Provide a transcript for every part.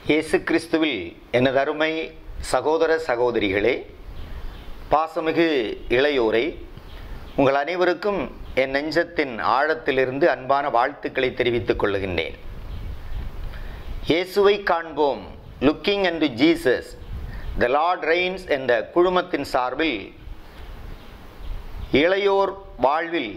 இயேசு கிறிஸ்துவில் எனது அருமை சகோதர சகோதரிகளே பாசமிகு இளையோரை உங்கள் அனைவருக்கும் என் நெஞ்சத்தின் ஆழத்திலிருந்து அன்பான வாழ்த்துக்களை தெரிவித்துக் கொள்ளுகின்றேன் இயேசுவை காண்போம் looking and Jesus the Lord reigns என்ற குழுமத்தின் சார்பில் இளையோர் வாழ்வில்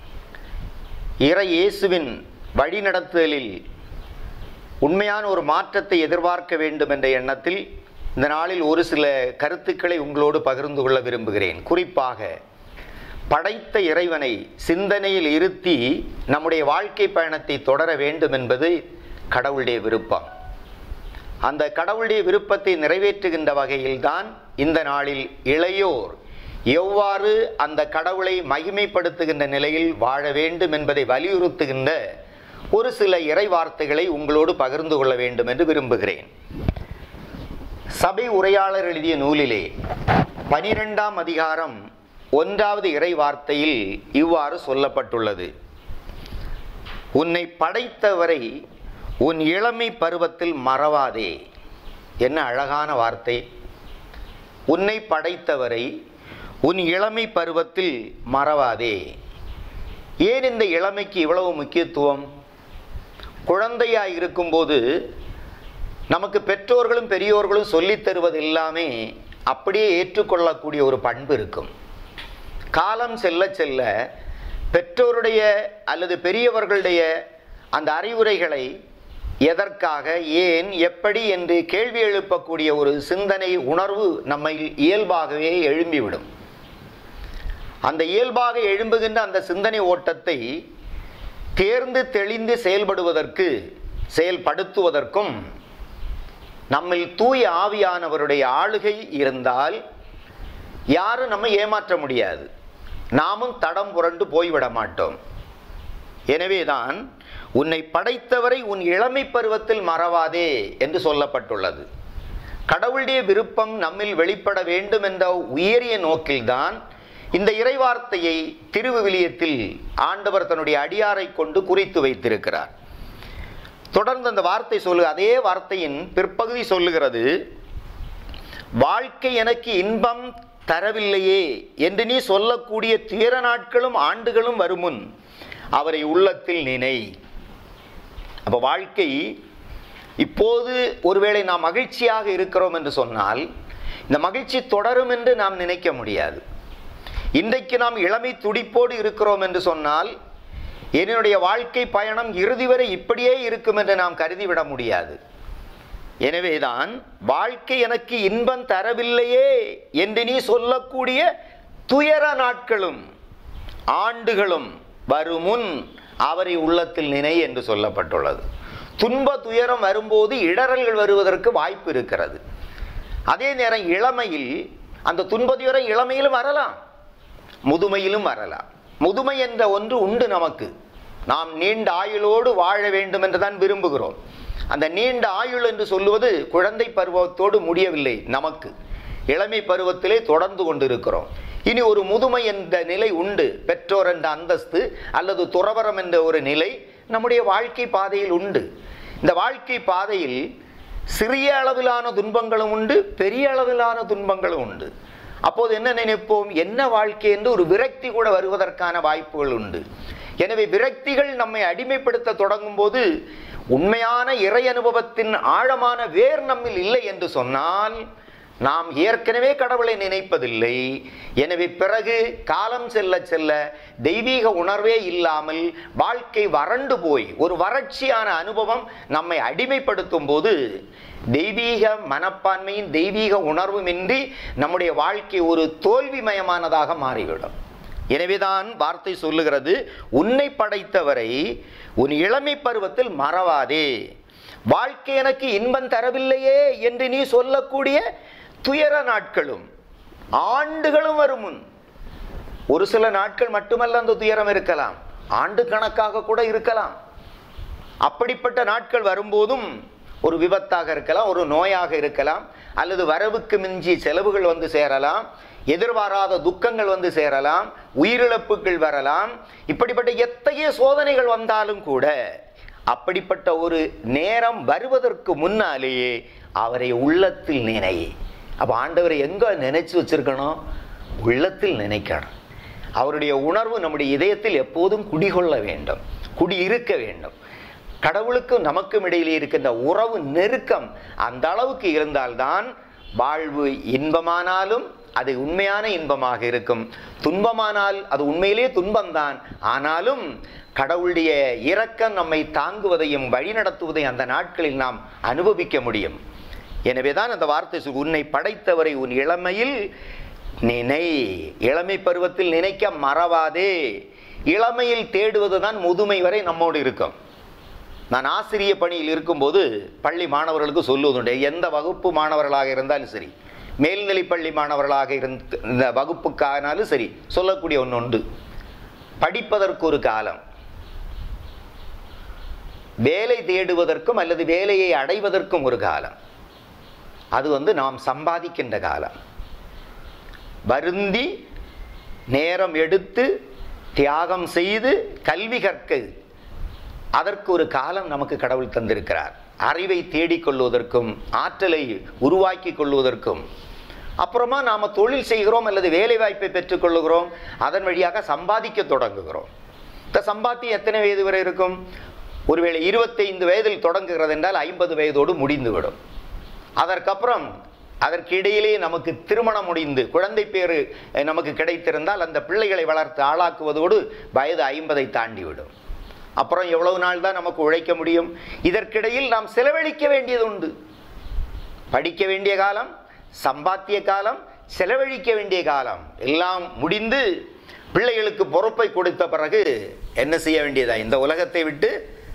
இறை இயேசுவின் வழிநடத்துதலில் உண்மையான ஒரு மாற்றத்தை எதிர்பார்க்க வேண்டும் என்ற எண்ணத்தில் இந்த நாளில் ஒரு சில கருத்துக்களை உங்களோடு பகிர்ந்து கொள்ள விரும்புகிறேன் குறிப்பாக படைத்த இறைவனை சிந்தனையில் இருத்தி நம்முடைய வாழ்க்கை பயணத்தை தொடர வேண்டும் என்பது கடவுளுடைய விருப்பம் அந்த கடவுளுடைய விருப்பத்தை நிறைவேற்றுகின்ற வகையில்தான் இந்த நாளில் இளையோர் எவ்வாறு அந்த கடவுளை மகிமைப்படுத்துகின்ற நிலையில் வாழ வேண்டும் என்பதை வலியுறுத்துகின்ற ஒரு சில இறை வார்த்தைகளை உங்களோடு பகிர்ந்து கொள்ள வேண்டும் என்று விரும்புகிறேன் சபை உரையாளர் எழுதிய நூலிலே பனிரெண்டாம் அதிகாரம் ஒன்றாவது இறை வார்த்தையில் இவ்வாறு சொல்லப்பட்டுள்ளது உன்னை படைத்தவரை உன் இளமை பருவத்தில் மறவாதே என்ன அழகான வார்த்தை உன்னை படைத்தவரை உன் இளமை பருவத்தில் மறவாதே ஏன் இந்த இளமைக்கு இவ்வளவு முக்கியத்துவம் குழந்தையாய் இருக்கும்போது நமக்கு பெற்றோர்களும் பெரியோர்களும் சொல்லித் தருவது எல்லாமே அப்படியே ஏற்றுக்கொள்ளக்கூடிய ஒரு பண்பு இருக்கும் காலம் செல்ல செல்ல பெற்றோருடைய அல்லது பெரியவர்களுடைய அந்த அறிவுரைகளை எதற்காக ஏன் எப்படி என்று கேள்வி எழுப்பக்கூடிய ஒரு சிந்தனை உணர்வு நம்மை இயல்பாகவே எழும்பிவிடும் அந்த இயல்பாக எழும்புகின்ற அந்த சிந்தனை ஓட்டத்தை தேர்ந்து தெளிந்து செயல்படுவதற்கு செயல்படுத்துவதற்கும் நம்மில் தூய ஆவியானவருடைய ஆளுகை இருந்தால் யாரும் நம்ம ஏமாற்ற முடியாது நாமும் தடம் புரண்டு போய்விட மாட்டோம் எனவேதான் உன்னை படைத்தவரை உன் இளமை பருவத்தில் மறவாதே என்று சொல்லப்பட்டுள்ளது கடவுளுடைய விருப்பம் நம்மில் வெளிப்பட வேண்டும் என்ற உயரிய நோக்கில்தான் இந்த இறைவார்த்தையை திருவிவிலியத்தில் ஆண்டவர் தன்னுடைய அடியாரை கொண்டு குறித்து வைத்திருக்கிறார் தொடர்ந்து அந்த வார்த்தை சொல்லு அதே வார்த்தையின் பிற்பகுதி சொல்லுகிறது வாழ்க்கை எனக்கு இன்பம் தரவில்லையே என்று நீ சொல்லக்கூடிய துயர நாட்களும் ஆண்டுகளும் வருமுன் அவரை உள்ளத்தில் நினை அப்போ வாழ்க்கை இப்போது ஒருவேளை நாம் மகிழ்ச்சியாக இருக்கிறோம் என்று சொன்னால் இந்த மகிழ்ச்சி தொடரும் என்று நாம் நினைக்க முடியாது இன்றைக்கு நாம் இளமை துடிப்போடு இருக்கிறோம் என்று சொன்னால் என்னுடைய வாழ்க்கை பயணம் இறுதி வரை இப்படியே இருக்கும் என்று நாம் கருதிவிட முடியாது எனவேதான் வாழ்க்கை எனக்கு இன்பம் தரவில்லையே என்று நீ சொல்லக்கூடிய துயர நாட்களும் ஆண்டுகளும் வருமுன் அவரை உள்ளத்தில் நினை என்று சொல்லப்பட்டுள்ளது துன்ப துயரம் வரும்போது இடரல்கள் வருவதற்கு வாய்ப்பு இருக்கிறது அதே நேரம் இளமையில் அந்த துன்ப துயரம் இளமையிலும் வரலாம் முதுமையிலும் வரலாம் முதுமை என்ற ஒன்று உண்டு நமக்கு நாம் நீண்ட ஆயுளோடு வாழ வேண்டும் என்று தான் விரும்புகிறோம் அந்த நீண்ட ஆயுள் என்று சொல்லுவது குழந்தை பருவத்தோடு முடியவில்லை நமக்கு இளமை பருவத்திலே தொடர்ந்து கொண்டிருக்கிறோம் இனி ஒரு முதுமை என்ற நிலை உண்டு பெற்றோர் என்ற அந்தஸ்து அல்லது துறவரம் என்ற ஒரு நிலை நம்முடைய வாழ்க்கை பாதையில் உண்டு இந்த வாழ்க்கை பாதையில் சிறிய அளவிலான துன்பங்களும் உண்டு பெரிய அளவிலான துன்பங்களும் உண்டு அப்போது என்ன நினைப்போம் என்ன வாழ்க்கை என்று ஒரு விரக்தி கூட வருவதற்கான வாய்ப்புகள் உண்டு எனவே விரக்திகள் நம்மை அடிமைப்படுத்த தொடங்கும் போது உண்மையான இறை அனுபவத்தின் ஆழமான வேர் நம்மில் இல்லை என்று சொன்னால் நாம் ஏற்கனவே கடவுளை நினைப்பதில்லை எனவே பிறகு காலம் செல்ல செல்ல தெய்வீக உணர்வே இல்லாமல் வாழ்க்கை வறண்டு போய் ஒரு வறட்சியான அனுபவம் நம்மை அடிமைப்படுத்தும் போது தெய்வீக மனப்பான்மையின் தெய்வீக உணர்வுமின்றி நம்முடைய வாழ்க்கை ஒரு தோல்விமயமானதாக மாறிவிடும் எனவேதான் வார்த்தை சொல்லுகிறது உன்னை படைத்தவரை உன் இளமை பருவத்தில் மறவாதே வாழ்க்கை எனக்கு இன்பம் தரவில்லையே என்று நீ சொல்லக்கூடிய துயர நாட்களும் ஆண்டுகளும் வரும் முன் ஒரு சில நாட்கள் மட்டுமல்ல அந்த துயரம் இருக்கலாம் ஆண்டு கணக்காக கூட இருக்கலாம் அப்படிப்பட்ட நாட்கள் வரும்போதும் ஒரு விபத்தாக இருக்கலாம் ஒரு நோயாக இருக்கலாம் அல்லது வரவுக்கு மிஞ்சி செலவுகள் வந்து சேரலாம் எதிர்பாராத துக்கங்கள் வந்து சேரலாம் உயிரிழப்புகள் வரலாம் இப்படிப்பட்ட எத்தகைய சோதனைகள் வந்தாலும் கூட அப்படிப்பட்ட ஒரு நேரம் வருவதற்கு முன்னாலேயே அவரை உள்ளத்தில் நினை அப்ப ஆண்டவரை எங்க நினைச்சு வச்சிருக்கணும் உள்ளத்தில் நினைக்கணும் அவருடைய உணர்வு நம்முடைய இதயத்தில் எப்போதும் குடிகொள்ள வேண்டும் குடி இருக்க வேண்டும் கடவுளுக்கும் நமக்கும் இடையிலே இருக்கின்ற உறவு நெருக்கம் அந்த அளவுக்கு இருந்தால்தான் வாழ்வு இன்பமானாலும் அது உண்மையான இன்பமாக இருக்கும் துன்பமானால் அது உண்மையிலே துன்பம்தான் ஆனாலும் கடவுளுடைய இரக்கம் நம்மை தாங்குவதையும் வழிநடத்துவதையும் அந்த நாட்களில் நாம் அனுபவிக்க முடியும் எனவேதான் அந்த வார்த்தை சொல் உன்னை படைத்தவரை உன் இளமையில் நினை இளமை பருவத்தில் நினைக்க மறவாதே இளமையில் தேடுவதுதான் முதுமை வரை நம்மோடு இருக்கும் நான் ஆசிரிய பணியில் இருக்கும்போது பள்ளி மாணவர்களுக்கு சொல்லுவதுண்டு எந்த வகுப்பு மாணவர்களாக இருந்தாலும் சரி மேல்நிலை பள்ளி மாணவர்களாக இருந்த இந்த வகுப்புக்கானாலும் சரி சொல்லக்கூடிய ஒன்று உண்டு படிப்பதற்கு ஒரு காலம் வேலை தேடுவதற்கும் அல்லது வேலையை அடைவதற்கும் ஒரு காலம் அது வந்து நாம் சம்பாதிக்கின்ற காலம் வருந்தி நேரம் எடுத்து தியாகம் செய்து கல்வி கற்க அதற்கு ஒரு காலம் நமக்கு கடவுள் தந்திருக்கிறார் அறிவை தேடிக்கொள்வதற்கும் ஆற்றலை உருவாக்கி கொள்வதற்கும் அப்புறமா நாம் தொழில் செய்கிறோம் அல்லது வேலை வாய்ப்பை பெற்றுக்கொள்ளுகிறோம் அதன் வழியாக சம்பாதிக்க தொடங்குகிறோம் இந்த சம்பாத்தியம் எத்தனை வயது வரை இருக்கும் ஒருவேளை இருபத்தைந்து வயதில் தொடங்குகிறது என்றால் ஐம்பது வயதோடு முடிந்துவிடும் அதற்கப்புறம் அதற்கு இடையிலே நமக்கு திருமணம் முடிந்து குழந்தை பேரு அஹ், நமக்கு கிடைத்திருந்தால் அந்த பிள்ளைகளை வளர்த்து ஆளாக்குவதோடு வயது ஐம்பதை தாண்டிவிடும் அப்புறம் எவ்வளவு நாள் தான் நமக்கு உழைக்க முடியும் இதற்கிடையில் நாம் செலவழிக்க வேண்டியது உண்டு படிக்க வேண்டிய காலம் சம்பாத்திய காலம் செலவழிக்க வேண்டிய காலம் எல்லாம் முடிந்து பிள்ளைகளுக்கு பொறுப்பை கொடுத்த பிறகு என்ன செய்ய வேண்டியதா இந்த உலகத்தை விட்டு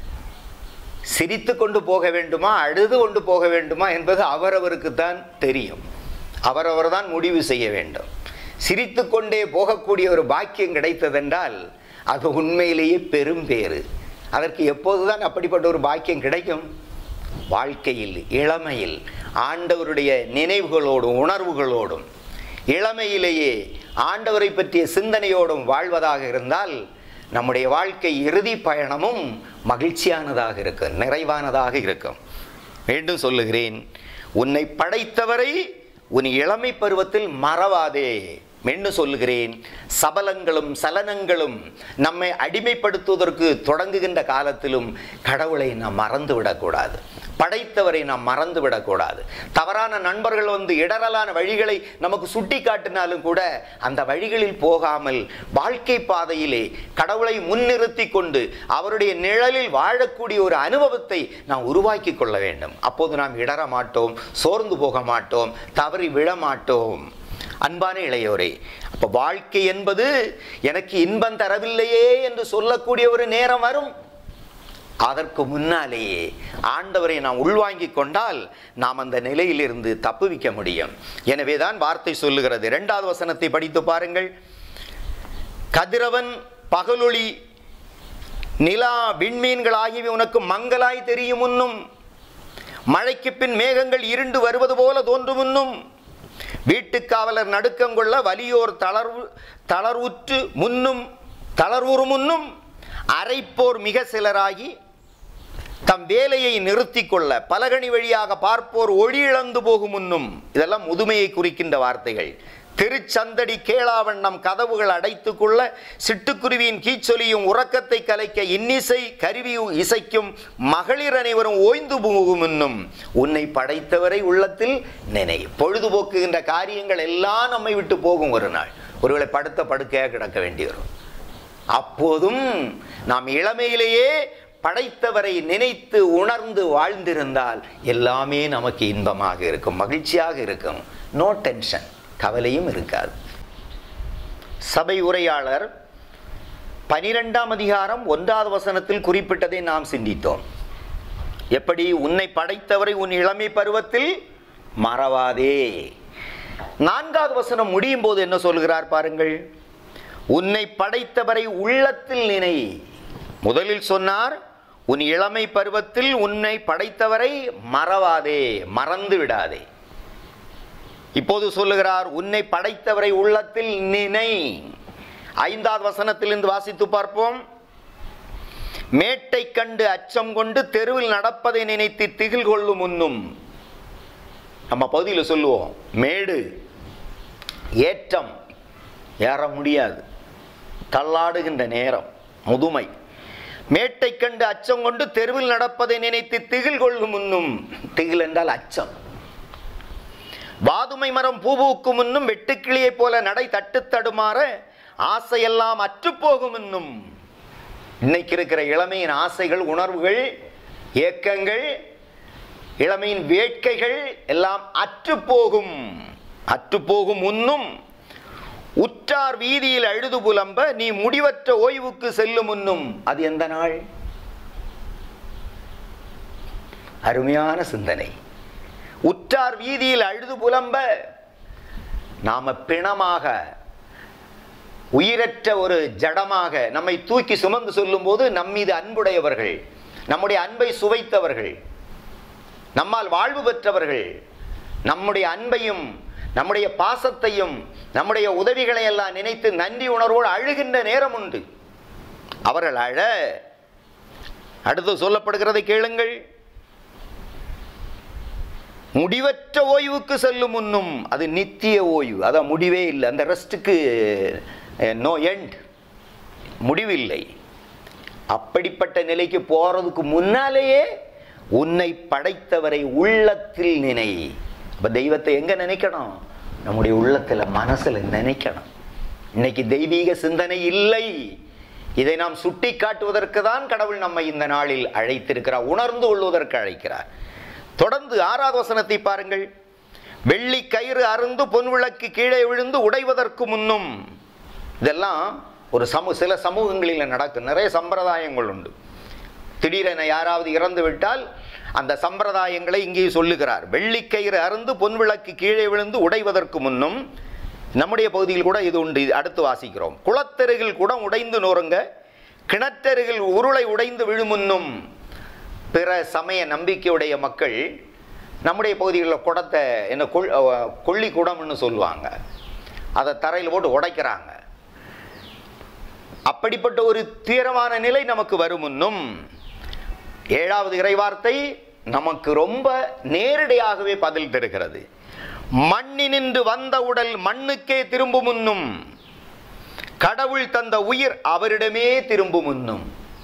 சிரித்து கொண்டு போக வேண்டுமா அழுது கொண்டு போக வேண்டுமா என்பது அவரவருக்கு தான் தெரியும் அவரவர் தான் முடிவு செய்ய வேண்டும் சிரித்து கொண்டே போகக்கூடிய ஒரு பாக்கியம் கிடைத்ததென்றால் அது உண்மையிலேயே பெரும் பேறு அதற்கு எப்போதுதான் அப்படிப்பட்ட ஒரு பாக்கியம் கிடைக்கும் வாழ்க்கையில் இளமையில் ஆண்டவருடைய நினைவுகளோடும் உணர்வுகளோடும் இளமையிலேயே ஆண்டவரை பற்றிய சிந்தனையோடும் வாழ்வதாக இருந்தால் நம்முடைய வாழ்க்கை இறுதி பயணமும் மகிழ்ச்சியானதாக இருக்கும் நிறைவானதாக இருக்கும் மீண்டும் சொல்லுகிறேன் உன்னை படைத்தவரை உன் இளமை பருவத்தில் மறவாதே மென்னு சொல்லுகிறேன் சபலங்களும் சலனங்களும் நம்மை அடிமைப்படுத்துவதற்கு தொடங்குகின்ற காலத்திலும் கடவுளை நாம் மறந்து விடக்கூடாது படைத்தவரை நாம் மறந்து விடக்கூடாது தவறான நண்பர்கள் வந்து இடரலான வழிகளை நமக்கு சுட்டி காட்டினாலும் கூட அந்த வழிகளில் போகாமல் வாழ்க்கை பாதையிலே கடவுளை முன்னிறுத்தி கொண்டு அவருடைய நிழலில் வாழக்கூடிய ஒரு அனுபவத்தை நாம் உருவாக்கி கொள்ள வேண்டும் அப்போது நாம் இடற மாட்டோம் சோர்ந்து போக மாட்டோம் தவறி விழ மாட்டோம் அன்பான இளையோரே அப்ப வாழ்க்கை என்பது எனக்கு இன்பம் தரவில்லையே என்று சொல்லக்கூடிய ஒரு நேரம் வரும் அதற்கு முன்னாலேயே ஆண்டவரை நாம் உள்வாங்கிக் கொண்டால் நாம் அந்த நிலையிலிருந்து தப்புவிக்க முடியும் எனவேதான் வார்த்தை சொல்லுகிறது இரண்டாவது வசனத்தை படித்து பாருங்கள் கதிரவன் பகலொளி நிலா விண்மீன்கள் ஆகியவை உனக்கு மங்களாய் தெரியும் முன்னும் மழைக்கு பின் மேகங்கள் இருண்டு வருவது போல தோன்றும் முன்னும் வீட்டுக்காவலர் நடுக்கம் கொள்ள வலியோர் தளர்வு தளர்வுற்று முன்னும் தளர்வுறு முன்னும் அரைப்போர் மிக சிலராகி தம் வேலையை நிறுத்தி கொள்ள பலகணி வழியாக பார்ப்போர் ஒளி இழந்து போகும் முன்னும் இதெல்லாம் முதுமையை குறிக்கின்ற வார்த்தைகள் திருச்சந்தடி கேளாவண்ணம் கதவுகள் அடைத்துக் கொள்ள சிட்டுக்குருவியின் கீச்சொலியும் உறக்கத்தை கலைக்க இன்னிசை கருவி இசைக்கும் மகளிர் அனைவரும் ஓய்ந்து போகும் முன்னும் உன்னை படைத்தவரை உள்ளத்தில் நினை பொழுதுபோக்குகின்ற காரியங்கள் எல்லாம் நம்மை விட்டு போகும் ஒரு நாள் ஒருவேளை படுத்த படுக்கையாக கிடக்க வேண்டி வரும் அப்போதும் நாம் இளமையிலேயே படைத்தவரை நினைத்து உணர்ந்து வாழ்ந்திருந்தால் எல்லாமே நமக்கு இன்பமாக இருக்கும் மகிழ்ச்சியாக இருக்கும் நோ டென்ஷன் கவலையும் இருக்காது சபை உரையாளர் பனிரெண்டாம் அதிகாரம் ஒன்றாவது வசனத்தில் குறிப்பிட்டதை நாம் சிந்தித்தோம் எப்படி உன்னை படைத்தவரை உன் இளமை பருவத்தில் மறவாதே நான்காவது வசனம் முடியும் போது என்ன சொல்கிறார் பாருங்கள் உன்னை படைத்தவரை உள்ளத்தில் நினை முதலில் சொன்னார் உன் இளமை பருவத்தில் உன்னை படைத்தவரை மறவாதே மறந்து விடாதே இப்போது சொல்லுகிறார் உன்னை படைத்தவரை உள்ளத்தில் நினை ஐந்தாவது வசனத்திலிருந்து வாசித்து பார்ப்போம் மேட்டை கண்டு அச்சம் கொண்டு தெருவில் நடப்பதை நினைத்து திகில் கொள்ளும் முன்னும் நம்ம பகுதியில் சொல்லுவோம் மேடு ஏற்றம் ஏற முடியாது தள்ளாடுகின்ற நேரம் முதுமை மேட்டை கண்டு அச்சம் கொண்டு தெருவில் நடப்பதை நினைத்து திகில் கொள்ளும் முன்னும் திகில் என்றால் அச்சம் வாதுமை மரம் பூபூக்கும் முன்னும் வெட்டுக்கிளியைப் போல நடை தட்டு தடுமாற ஆசையெல்லாம் அற்றுப்போகும் இன்னும் இன்னைக்கு இருக்கிற இளமையின் ஆசைகள் உணர்வுகள் ஏக்கங்கள் இளமையின் வேட்கைகள் எல்லாம் அற்றுப்போகும் அற்றுப்போகும் முன்னும் உற்றார் வீதியில் அழுது புலம்ப நீ முடிவற்ற ஓய்வுக்கு செல்லும் முன்னும் அது எந்த நாள் அருமையான சிந்தனை உற்றார் வீதியில் அழுது புலம்ப நாம பிணமாக உயிரற்ற ஒரு ஜடமாக நம்மை தூக்கி சுமந்து சொல்லும்போது நம் மீது அன்புடையவர்கள் நம்முடைய அன்பை சுவைத்தவர்கள் நம்மால் வாழ்வு பெற்றவர்கள் நம்முடைய அன்பையும் நம்முடைய பாசத்தையும் நம்முடைய உதவிகளை எல்லாம் நினைத்து நன்றி உணர்வோடு அழுகின்ற நேரம் உண்டு அவர்கள் அழ அடுத்து சொல்லப்படுகிறதை கேளுங்கள் முடிவற்ற ஓய்வுக்கு செல்லும் முன்னும் அது நித்திய ஓய்வு அதான் முடிவே இல்லை அந்த ரெஸ்ட்டுக்கு நோ எண்ட் முடிவில்லை அப்படிப்பட்ட நிலைக்கு போறதுக்கு முன்னாலேயே உன்னை படைத்தவரை உள்ளத்தில் நினை அப்ப தெய்வத்தை எங்க நினைக்கணும் நம்முடைய உள்ளத்துல மனசுல நினைக்கணும் இன்னைக்கு தெய்வீக சிந்தனை இல்லை இதை நாம் சுட்டி காட்டுவதற்கு தான் கடவுள் நம்மை இந்த நாளில் அழைத்திருக்கிறார் உணர்ந்து கொள்வதற்கு அழைக்கிறார் தொடர்ந்து ஆறாவது வசனத்தை பாருங்கள் வெள்ளி கயிறு அருந்து பொன் விளக்கு கீழே விழுந்து உடைவதற்கு முன்னும் இதெல்லாம் ஒரு சமூக சில சமூகங்களில் நடக்கும் நிறைய சம்பிரதாயங்கள் உண்டு திடீரென யாராவது இறந்து விட்டால் அந்த சம்பிரதாயங்களை இங்கே சொல்லுகிறார் வெள்ளிக்கயிறு அருந்து பொன் விளக்கு கீழே விழுந்து உடைவதற்கு முன்னும் நம்முடைய பகுதியில் கூட இது உண்டு இது அடுத்து வாசிக்கிறோம் குளத்தருகில் குடம் உடைந்து நொறுங்க கிணற்றருகில் உருளை உடைந்து விழுமுன்னும் பிற சமய நம்பிக்கையுடைய மக்கள் நம்முடைய பகுதிகளில் குடத்தை என்ன கொள் அஹ் கொள்ளி குடம்னு சொல்லுவாங்க அதை தரையில் போட்டு உடைக்கிறாங்க அப்படிப்பட்ட ஒரு தீரமான நிலை நமக்கு வரும் முன்னும் ஏழாவது இறைவார்த்தை நமக்கு ரொம்ப நேரடியாகவே பதில் தருகிறது மண்ணினின்று வந்த உடல் மண்ணுக்கே திரும்பும் முன்னும் கடவுள் தந்த உயிர் அவரிடமே திரும்பும் முன்னும்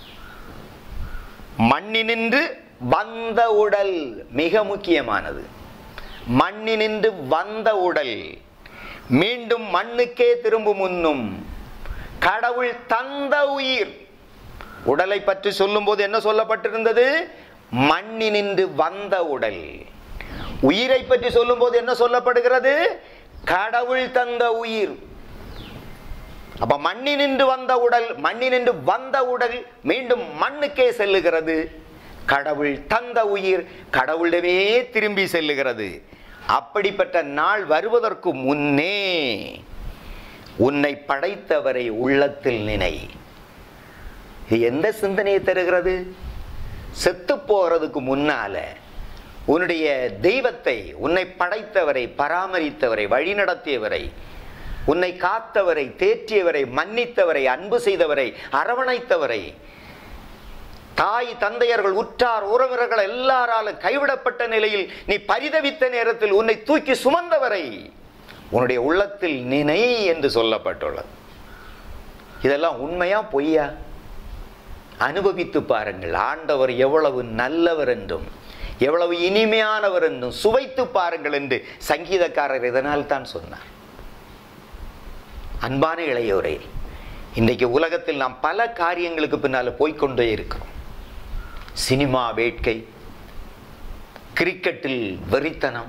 மண்ணினின்று வந்த உடல் மிக முக்கியமானது மண்ணினின்று வந்த உடல் மீண்டும் மண்ணுக்கே திரும்பும் முன்னும் கடவுள் தந்த உயிர் உடலை பற்றி சொல்லும்போது என்ன சொல்லப்பட்டிருந்தது மண்ணினின்று வந்த உடல் உயிரை பற்றி சொல்லும்போது என்ன சொல்லப்படுகிறது கடவுள் தந்த உயிர் அப்ப மண்ணினின்று வந்த உடல் மண்ணினின்று வந்த உடல் மீண்டும் மண்ணுக்கே செல்லுகிறது கடவுள் தந்த உயிர் கடவுளிடமே திரும்பி செல்லுகிறது அப்படிப்பட்ட நாள் வருவதற்கு முன்னே உன்னை படைத்தவரை உள்ளத்தில் நினை இது எந்த சிந்தனையை தருகிறது செத்து போறதுக்கு முன்னால உன்னுடைய தெய்வத்தை உன்னை படைத்தவரை பராமரித்தவரை வழிநடத்தியவரை உன்னை காத்தவரை தேற்றியவரை மன்னித்தவரை அன்பு செய்தவரை அரவணைத்தவரை தாய் தந்தையர்கள் உற்றார் உறவினர்கள் எல்லாராலும் கைவிடப்பட்ட நிலையில் நீ பரிதவித்த நேரத்தில் உன்னை தூக்கி சுமந்தவரை உன்னுடைய உள்ளத்தில் நினை என்று சொல்லப்பட்டுள்ளது இதெல்லாம் உண்மையா பொய்யா அனுபவித்து பாருங்கள் ஆண்டவர் எவ்வளவு நல்லவர் என்றும் எவ்வளவு இனிமையானவர் என்றும் சுவைத்து பாருங்கள் என்று சங்கீதக்காரர் இதனால் தான் சொன்னார் அன்பான இளையோரே இன்றைக்கு உலகத்தில் நாம் பல காரியங்களுக்கு பின்னால் போய்க்கொண்டே இருக்கிறோம் சினிமா வேட்கை கிரிக்கெட்டில் வெறித்தனம்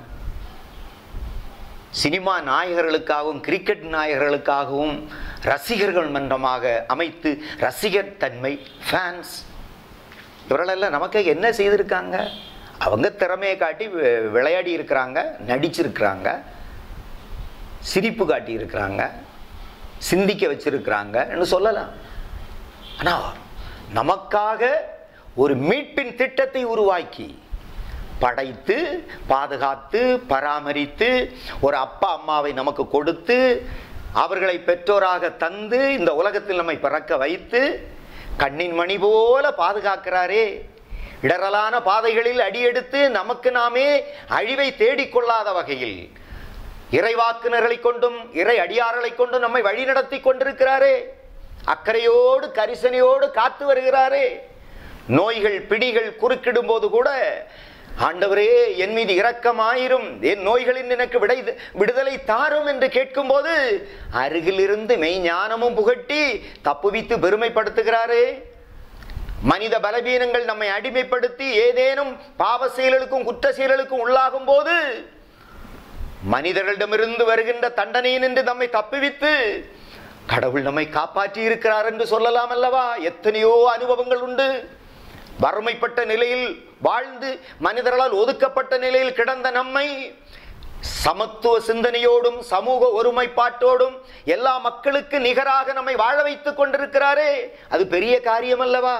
சினிமா நாயகர்களுக்காகவும் கிரிக்கெட் நாயகர்களுக்காகவும் ரசிகர்கள் மன்றமாக அமைத்து ரசிகர் தன்மை ஃபேன்ஸ் இவர்களெல்லாம் நமக்கு என்ன செய்திருக்காங்க அவங்க திறமையை காட்டி வி- விளையாடி இருக்கிறாங்க நடிச்சிருக்கிறாங்க சிரிப்பு காட்டி இருக்கிறாங்க சிந்திக்க வச்சிருக்கிறாங்கன்னு சொல்லலாம் ஆனால் நமக்காக ஒரு மீட்பின் திட்டத்தை உருவாக்கி படைத்து பாதுகாத்து பராமரித்து ஒரு அப்பா அம்மாவை நமக்கு கொடுத்து அவர்களை பெற்றோராக தந்து இந்த உலகத்தில் நம்மை பிறக்க வைத்து கண்ணின் மணி போல பாதுகாக்கிறாரே இடரலான பாதைகளில் அடியெடுத்து நமக்கு நாமே அழிவை தேடிக்கொள்ளாத வகையில் இறைவாக்குனர்களை கொண்டும் இறை அடியார்களை கொண்டும் நம்மை வழிநடத்தி கொண்டிருக்கிறாரே அக்கறையோடு கரிசனையோடு காத்து வருகிறாரே நோய்கள் பிடிகள் குறுக்கிடும் போது கூட ஆண்டவரே என் மீது இரக்கமாயிரும் என் நோய்களின் எனக்கு விடை விடுதலை தாரும் என்று கேட்கும்போது அருகிலிருந்து மெய்ஞானமும் புகட்டி தப்புவித்து பெருமைப்படுத்துகிறாரே மனித பலவீனங்கள் நம்மை அடிமைப்படுத்தி ஏதேனும் பாவ செயல்களுக்கும் குற்ற செயல்களுக்கும் உள்ளாகும் போது மனிதர்களிடமிருந்து வருகின்ற தண்டனையினின்று நம்மை தப்புவித்து கடவுள் நம்மை காப்பாற்றி இருக்கிறார் என்று சொல்லலாம் அல்லவா எத்தனையோ அனுபவங்கள் உண்டு வறுமைப்பட்ட நிலையில் வாழ்ந்து மனிதர்களால் ஒதுக்கப்பட்ட நிலையில் கிடந்த நம்மை சமத்துவ சிந்தனையோடும் சமூக ஒருமைப்பாட்டோடும் எல்லா மக்களுக்கு நிகராக நம்மை வாழ வைத்துக் கொண்டிருக்கிறாரே அது பெரிய காரியம் அல்லவா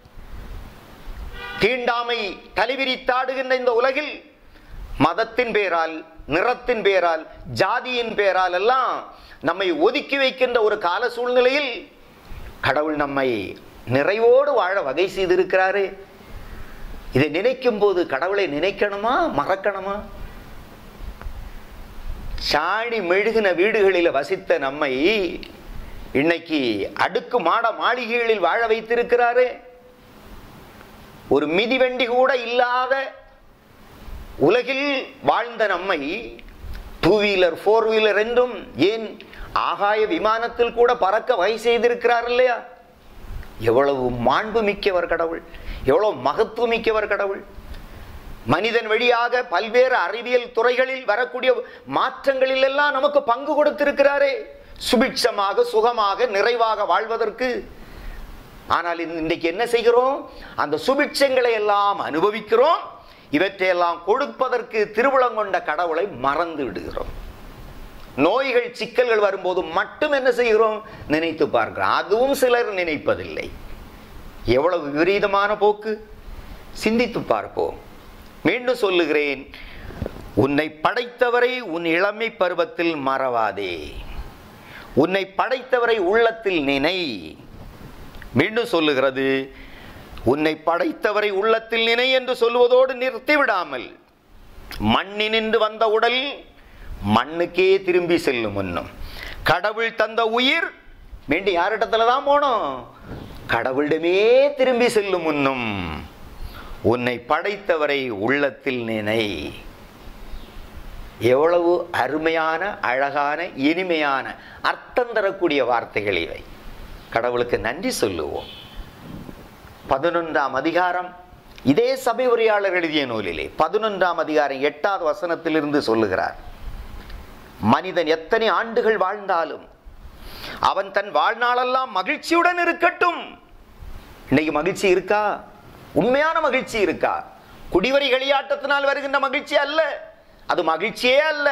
தீண்டாமை தலைவிரித்தாடுகின்ற இந்த உலகில் மதத்தின் பேரால் நிறத்தின் பேரால் ஜாதியின் பேரால் எல்லாம் நம்மை ஒதுக்கி வைக்கின்ற ஒரு கால சூழ்நிலையில் கடவுள் நம்மை நிறைவோடு வாழ வகை செய்திருக்கிறாரே இதை நினைக்கும் போது கடவுளை நினைக்கணுமா மறக்கணுமா சாணி மெழுகின வீடுகளில் வசித்த நம்மை இன்னைக்கு அடுக்கு மாட மாளிகைகளில் வாழ வைத்திருக்கிறாரே ஒரு மிதிவண்டி கூட இல்லாத உலகில் வாழ்ந்த நம்மை டூ வீலர் ஃபோர் வீலர் என்றும் ஏன் ஆகாய விமானத்தில் கூட பறக்க வகை செய்திருக்கிறார் இல்லையா எவ்வளவு மாண்பு மிக்கவர் கடவுள் எவ்வளவு மகத்துவம் மிக்கவர் கடவுள் மனிதன் வழியாக பல்வேறு அறிவியல் துறைகளில் வரக்கூடிய மாற்றங்களில் எல்லாம் நமக்கு பங்கு கொடுத்திருக்கிறாரே சுபிட்சமாக சுகமாக நிறைவாக வாழ்வதற்கு ஆனால் இன்றைக்கு என்ன செய்கிறோம் அந்த சுபிட்சங்களை எல்லாம் அனுபவிக்கிறோம் இவற்றையெல்லாம் கொடுப்பதற்கு திருவுளங்கொண்ட கடவுளை மறந்து விடுகிறோம் நோய்கள் சிக்கல்கள் வரும்போது மட்டும் என்ன செய்கிறோம் நினைத்து பார்க்கிறோம் அதுவும் சிலர் நினைப்பதில்லை எவ்வளவு விபரீதமான போக்கு சிந்தித்து பார்ப்போம் மீண்டும் சொல்லுகிறேன் உன்னை படைத்தவரை உன் இளமை பருவத்தில் மறவாதே உன்னை படைத்தவரை உள்ளத்தில் நினை மீண்டும் சொல்லுகிறது உன்னை படைத்தவரை உள்ளத்தில் நினை என்று சொல்லுவதோடு நிறுத்திவிடாமல் மண்ணினின்று வந்த உடல் மண்ணுக்கே திரும்பி செல்லும் முன்னும் கடவுள் தந்த உயிர் மீண்டும் யாரிடத்துல தான் போனோம் கடவுளிடமே திரும்பி செல்லும் முன்னும் உன்னை படைத்தவரை உள்ளத்தில் நினை எவ்வளவு அருமையான அழகான இனிமையான அர்த்தம் தரக்கூடிய வார்த்தைகள் இவை கடவுளுக்கு நன்றி சொல்லுவோம் பதினொன்றாம் அதிகாரம் இதே சபை உரையாளர் எழுதிய நூலிலே பதினொன்றாம் அதிகாரம் எட்டாவது வசனத்திலிருந்து சொல்லுகிறார் மனிதன் எத்தனை ஆண்டுகள் வாழ்ந்தாலும் அவன் தன் வாழ்நாளெல்லாம் மகிழ்ச்சியுடன் இருக்கட்டும் இன்னைக்கு மகிழ்ச்சி இருக்கா உண்மையான மகிழ்ச்சி இருக்கா குடிவரி களியாட்டத்தினால் வருகின்ற மகிழ்ச்சி அல்ல அது மகிழ்ச்சியே அல்ல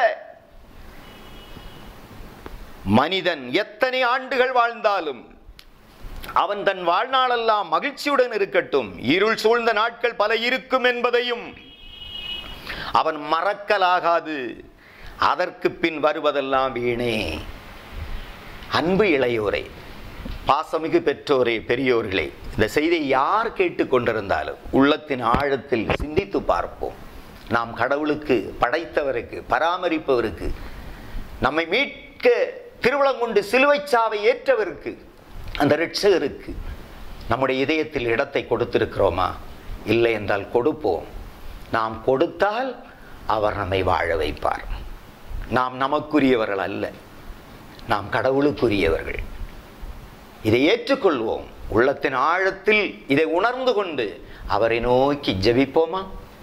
மனிதன் எத்தனை ஆண்டுகள் வாழ்ந்தாலும் அவன் தன் வாழ்நாளெல்லாம் மகிழ்ச்சியுடன் இருக்கட்டும் இருள் சூழ்ந்த நாட்கள் பல இருக்கும் என்பதையும் அவன் மறக்கலாகாது அதற்கு பின் வருவதெல்லாம் வீணே அன்பு இளையோரே பாசமிகு பெற்றோரே பெரியோர்களே இந்த செய்தியை யார் கேட்டுக்கொண்டிருந்தாலும் உள்ளத்தின் ஆழத்தில் சிந்தித்து பார்ப்போம் நாம் கடவுளுக்கு படைத்தவருக்கு பராமரிப்பவருக்கு நம்மை மீட்க திருவிழங்கொண்டு சிலுவை சாவை ஏற்றவருக்கு அந்த ரட்சகருக்கு நம்முடைய இதயத்தில் இடத்தை கொடுத்திருக்கிறோமா இல்லை என்றால் கொடுப்போம் நாம் கொடுத்தால் அவர் நம்மை வாழ வைப்பார் நாம் நமக்குரியவர்கள் அல்ல நாம் கடவுளுக்குரியவர்கள் இதை ஏற்றுக்கொள்வோம் உள்ளத்தின் ஆழத்தில் இதை உணர்ந்து கொண்டு அவரை நோக்கி ஜெபிப்போமா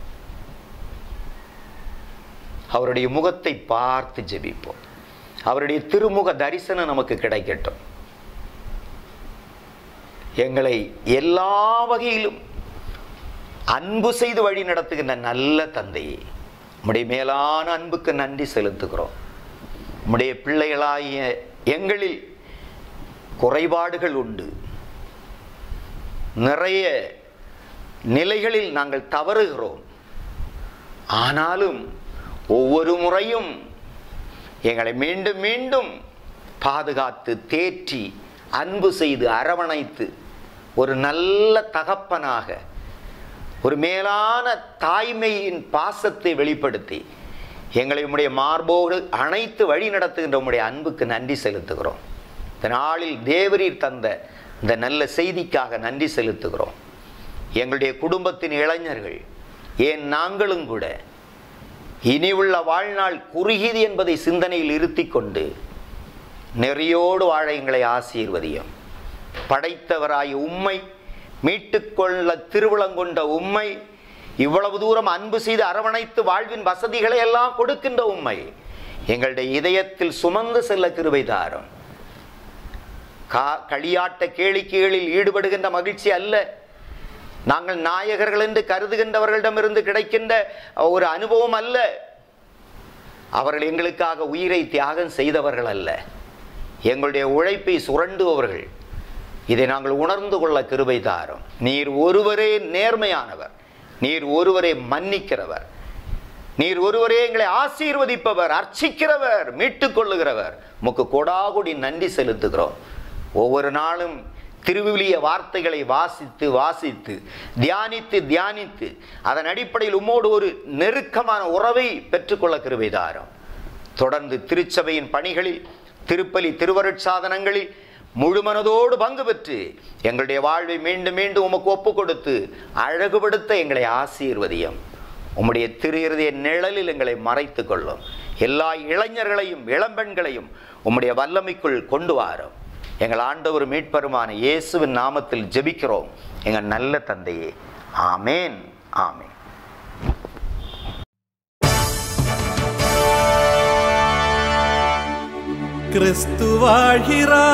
அவருடைய முகத்தை பார்த்து ஜெபிப்போம் அவருடைய திருமுக தரிசனம் நமக்கு கிடைக்கட்டும் எங்களை எல்லா வகையிலும் அன்பு செய்து வழி நடத்துகின்ற நல்ல தந்தையே உம்முடைய மேலான அன்புக்கு நன்றி செலுத்துகிறோம் உம்முடைய பிள்ளைகளாகிய எங்களில் குறைபாடுகள் உண்டு நிறைய நிலைகளில் நாங்கள் தவறுகிறோம் ஆனாலும் ஒவ்வொரு முறையும் எங்களை மீண்டும் மீண்டும் பாதுகாத்து தேற்றி அன்பு செய்து அரவணைத்து ஒரு நல்ல தகப்பனாக ஒரு மேலான தாய்மையின் பாசத்தை வெளிப்படுத்தி எங்களை உம்முடைய மார்போடு அனைத்து வழி நடத்துகின்ற உம்முடைய அன்புக்கு நன்றி செலுத்துகிறோம் இந்த நாளில் தேவரீர் தந்த இந்த நல்ல செய்திக்காக நன்றி செலுத்துகிறோம் எங்களுடைய குடும்பத்தின் இளைஞர்கள் ஏன் நாங்களும் கூட இனி உள்ள வாழ்நாள் குறுகியது என்பதை சிந்தனையில் இருத்தி கொண்டு நெறியோடு வாழ எங்களை ஆசீர்வதியும் படைத்தவராய் உம்மை மீட்டுக்கொள்ள திருவிழங்கொண்ட உம்மை இவ்வளவு தூரம் அன்பு செய்து அரவணைத்து வாழ்வின் வசதிகளை எல்லாம் கொடுக்கின்ற உம்மை எங்களுடைய இதயத்தில் சுமந்து செல்ல கிருபை தாரும் கா களியாட்ட கேளிக்கைகளில் ஈடுபடுகின்ற மகிழ்ச்சி அல்ல நாங்கள் நாயகர்கள் என்று கருதுகின்றவர்களிடமிருந்து கிடைக்கின்ற ஒரு அனுபவம் அல்ல அவர்கள் எங்களுக்காக உயிரை தியாகம் செய்தவர்கள் அல்ல எங்களுடைய உழைப்பை சுரண்டுபவர்கள் இதை நாங்கள் உணர்ந்து கொள்ள கிருபை தாரும் நீர் ஒருவரே நேர்மையானவர் நீர் ஒருவரே மன்னிக்கிறவர் நீர் ஒருவரே எங்களை ஆசீர்வதிப்பவர் அர்ச்சிக்கிறவர் மீட்டுக் கொள்ளுகிறவர் உமக்கு கொடாகுடி நன்றி செலுத்துகிறோம் ஒவ்வொரு நாளும் திருவிலிய வார்த்தைகளை வாசித்து வாசித்து தியானித்து தியானித்து அதன் அடிப்படையில் உம்மோடு ஒரு நெருக்கமான உறவை பெற்றுக்கொள்ள கிருபை தாரும் தொடர்ந்து திருச்சபையின் பணிகளில் திருப்பலி திருவருட்சாதனங்களில் முழுமனதோடு பங்கு பெற்று எங்களுடைய வாழ்வை மீண்டும் மீண்டும் உமக்கு ஒப்பு கொடுத்து அழகுபடுத்த எங்களை ஆசீர்வதியும் உம்முடைய திரு இருதய நிழலில் எங்களை மறைத்து கொள்ளும் எல்லா இளைஞர்களையும் இளம்பெண்களையும் உம்முடைய வல்லமைக்குள் கொண்டு வாரும் எங்கள் ஆண்டவர் மீட்பருமான இயேசுவின் நாமத்தில் ஜெபிக்கிறோம் எங்கள் நல்ல தந்தையே ஆமேன் ஆமேன் கிறிஸ்து வாழ்கிறார்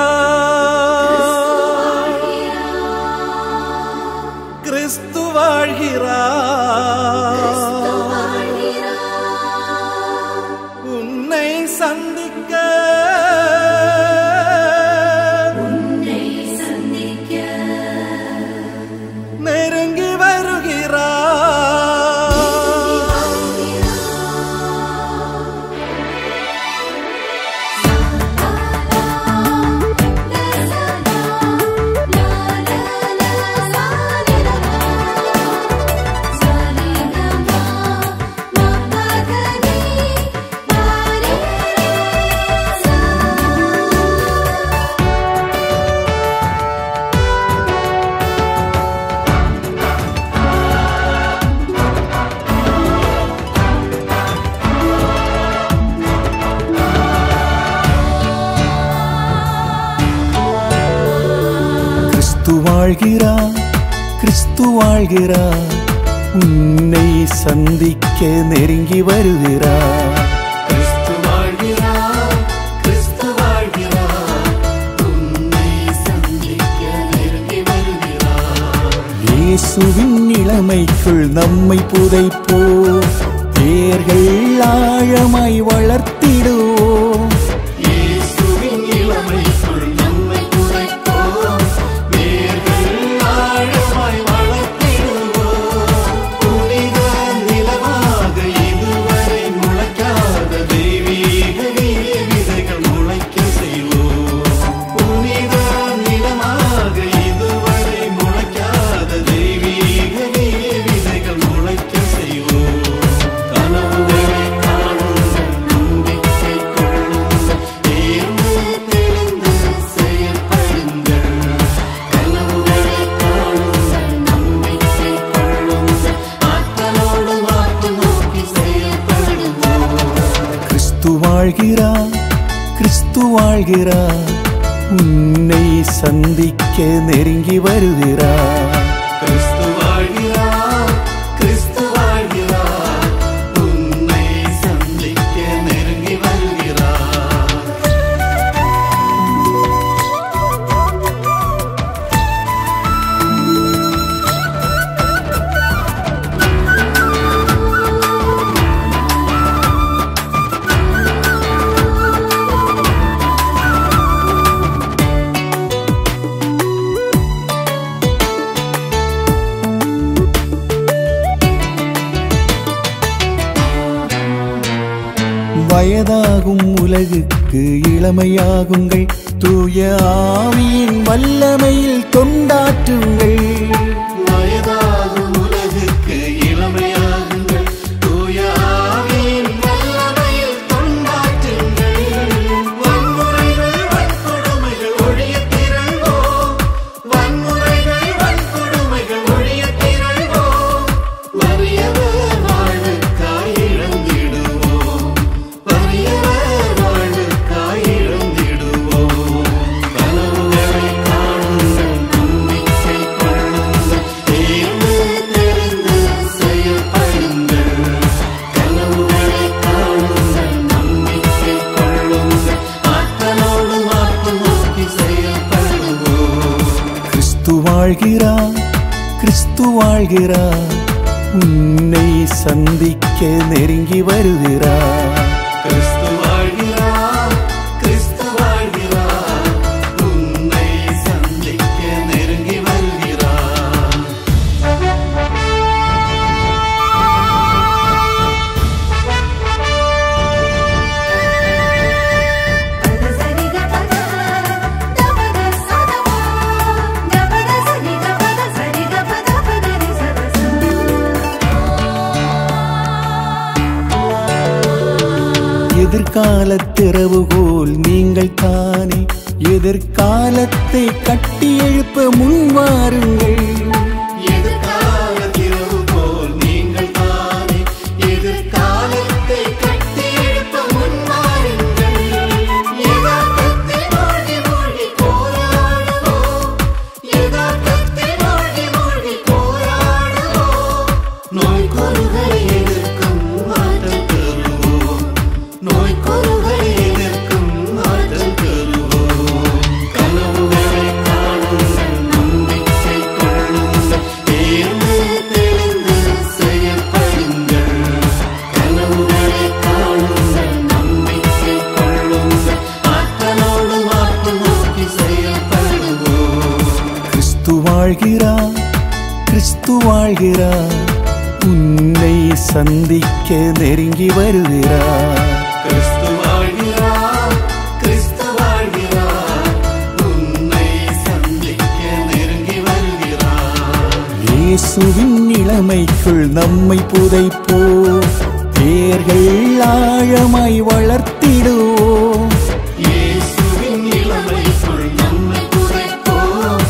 கிறிஸ்து வாழ்கிறார் உன்னை சந்திக்க நெருங்கி வருகிறார் கிறிஸ்து வாழ்கிறார் கிறிஸ்து வாழ்கிறார் உன்னை சந்திக்க நெருங்கி வருகிறார் கிறிஸ்து வாழ்கிறார் கிறிஸ்து வாழ்கிறார் உன்னை சந்திக்க நெருங்கி வருகிறார் இயேசுவின் இளமைக்குள் நம்மை புதைப்போ தேர்கள் ஆழமாய் வளர்த்திடுவோம் இயேசுவின் இளமைக்குள் நம்மை புதைப்போம் வேர்கள் ஆழமாய் வளர்த்திடுவோம் புனித நிலமாக இதுவரை முளைக்காத தெய்வீக விதைகள் முளைக்க செய்வோம் புனித நிலமாக இதுவரை முளைக்காத தெய்வீக விதைகள் முளைக்க செய்வோம் கனவுகளை காணுங்கள் நம்பிக்கை கொள்ளுங்கள் தேர்ந்து தெளிந்து செயல்படுங்கள் கனவுகளை காணுங்கள் நம்பிக்கை கொள்ளுங்கள் ஆற்றலோடு மாற்று நோக்கி செயல்படுவோம் கிறிஸ்து வாழ்கிறார் கிறிஸ்து வாழ்கிறார் உன்னை சந்திக்க நெருங்கி வருகிறார் கிறிஸ்து வாழ்கிறார் கிறிஸ்து வாழ்கிறார் உன்னை சந்திக்க நெருங்கி வருகிறார் வயதாகும் உலகுக்கு இளமையாகுங்கள் தூய ஆவியின் வல்லமையில் தொண்டாற்றுங்கள் வயதாகும் உலகுக்கு இளமையாகுங்கள் தூய ஆவியின் வல்லமையில் தொண்டாற்றுங்கள் வன்முறைகள் வன்கொடுமைகள் ஒழியத் திரள்வோம் வன்முறைகள் வன்கொடுமைகள் ஒழியத் திரள்வோம் வறியவர் வாழ்வுக்காய் இழந்திடுவோம் வறியவர் வாழ்வுக்காய் இழந்திடுவோம் கனவுகளை காணுங்கள் நம்பிக்கை கொள்ளுங்கள் தேர்ந்து தெரிந்து செயல்படுங்கள் கனவுகளை காணுங்கள் நம்பிக்கை கொள்ளுங்கள் ஆற்றலோடு மாற்று நோக்கி செயல்படுவோம் கிறிஸ்து வாழ்கிறார் கிறிஸ்து வாழ்கிறார் உன்னை சந்திக்க நெருங்கி வருகிறார் கிறிஸ்து வாழ்கிறார் கிறிஸ்து வாழ்கிறார் உன்னை சந்திக்க நெருங்கி வருகிறார் పద సరిగ పద దపద సదప దపద సరిగ పద సరిగ పద పద రి సద எதிர்கால திறவுகோல் நீங்கள் தானே எதிர்காலத்தை கட்டி எழுப்ப முன்வாருங்கள் எதிர்கால திறவு போல் நீங்கள் தானே எதிர்காலத்தை கட்டி எழுப்ப முன்வாருங்கள் யதார்த்தத்தில் மூழ்கி மூழ்கி போராடுவோம் யதார்த்தத்தில் மூழ்கி மூழ்கி போராடுவோம் நோய் கொருகளை எதிர்க்கும் மாற்றம் தருவோம் நோய் கொருகளை எதிர்க்கும் மாற்றம் தருவோம் கனவுகளை காணுங்கள் நம்பிக்கை கொள்ளுங்கள் தேர்ந்து தெளிந்து செயல்படுங்கள் கனவுகளை காணுங்கள் நம்பிக்கை கொள்ளுங்கள் ஆற்றலோடு மாற்று நோக்கி செயல்படுவோம் கிறிஸ்து வாழ்கிறார் கிறிஸ்து வாழ்கிறார் உன்னை சந்திக்க நெருங்கி வருகிறார் கிறிஸ்து வாழ்கிறார் கிறிஸ்து வாழ்கிறார் உன்னை சந்திக்க நெருங்கி வருகிறார் இயேசுவின் இளமைக்குள் நம்மை புதைப்போ தேர்கள் ஆழமாய் வளர்த்திடுவோம் இயேசுவின் இளமைக்குள் நம்மை புதைப்போம்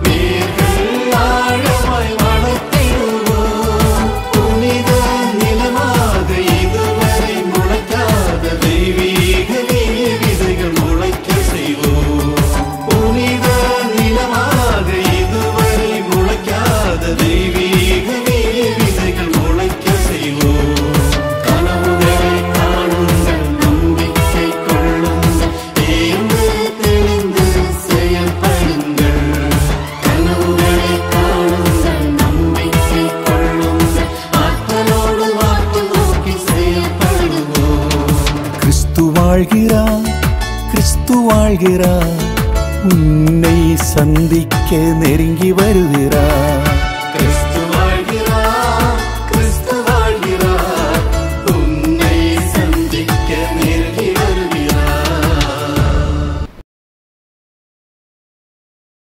வேர்கள் ஆழமாய் வளர்த்திடுவோம் புனித நிலமாக இதுவரை முளைக்காத தெய்வீக நீர் விதைகள் முளைக்க செய்வோம் புனித நிலமாக இதுவரை முளைக்காத தெய்வீக நீர் விதைகள் முளைக்க செய்வோம் கனவுகளை காணுங்கள் நம்பிக்கை கொள்ளுங்கள் தேர்ந்து தெளிந்து செயல்படுங்கள் கனவுகளை காணுங்கள் நம்பிக்கை கொள்ளுங்கள் ஆற்றலோடு வாக்கு நோக்கி செயல்படுவோம் கிறிஸ்து வாழ்கிறார் கிறிஸ்து வாழ்கிறார் உன்னை சந்திக்க நெருங்கி வருகிறார்